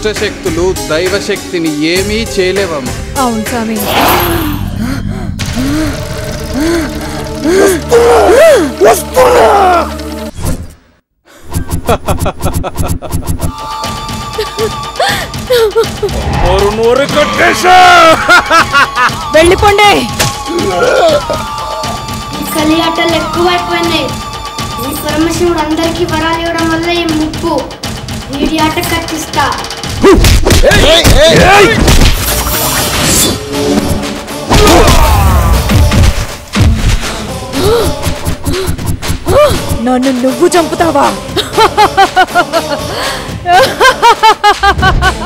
దుష్టశక్తులు దైవశక్తిని ఏమీ చేయలేవమ్మా అవును స్వామి నోరు నోరు కొట్టేశా వెళ్ళిపోండి ఈ కలియాటలు ఎక్కువైపోయినాయి ఈ పరమశివుడు అందరికీ వరాలు ఇవ్వడం వల్ల ఈ ముప్పు వీడి ఆట కట్టిస్తా నన్ను నువ్వు చంపుతావా